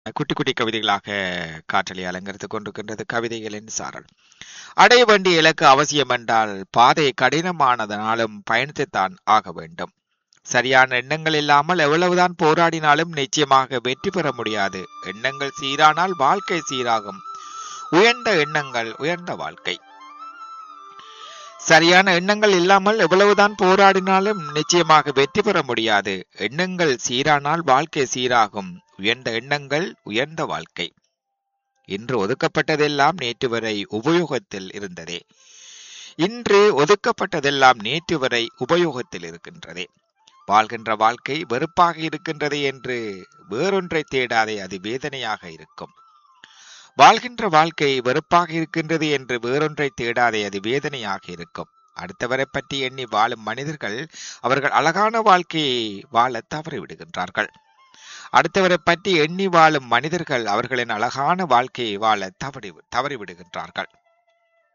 குட்டி குட்டி கவிதைகளாக காற்றலை அலங்கரித்துக் கொண்டிருக்கின்றது கவிதைகளின் சாரல் அடைய வேண்டிய இலக்கு அவசியம் என்றால் பாதை கடினமானதனாலும் பயணித்துத்தான் ஆக வேண்டும் சரியான எண்ணங்கள் இல்லாமல் எவ்வளவுதான் போராடினாலும் நிச்சயமாக வெற்றி பெற முடியாது எண்ணங்கள் சீரானால் வாழ்க்கை சீராகும் உயர்ந்த எண்ணங்கள் உயர்ந்த வாழ்க்கை சரியான எண்ணங்கள் இல்லாமல் எவ்வளவுதான் போராடினாலும் நிச்சயமாக வெற்றி பெற முடியாது எண்ணங்கள் சீரானால் வாழ்க்கை சீராகும் உயர்ந்த எண்ணங்கள் உயர்ந்த வாழ்க்கை இன்று ஒதுக்கப்பட்டதெல்லாம் நேற்று வரை உபயோகத்தில் இருந்ததே இன்று ஒதுக்கப்பட்டதெல்லாம் நேற்று வரை உபயோகத்தில் இருக்கின்றதே வாழ்கின்ற வாழ்க்கை வெறுப்பாக இருக்கின்றது என்று வேறொன்றை தேடாதே அது வேதனையாக இருக்கும் வாழ்கின்ற வாழ்க்கை வெறுப்பாக இருக்கின்றது என்று வேறொன்றை தேடாதே அது வேதனையாக இருக்கும் அடுத்தவரை பற்றி எண்ணி வாழும் மனிதர்கள் அவர்கள் அழகான வாழ்க்கையை வாழ தவறிவிடுகின்றார்கள் அடுத்தவரை பற்றி எண்ணி வாழும் மனிதர்கள் அவர்களின் அழகான வாழ்க்கையை வாழ தவறி தவறிவிடுகின்றார்கள்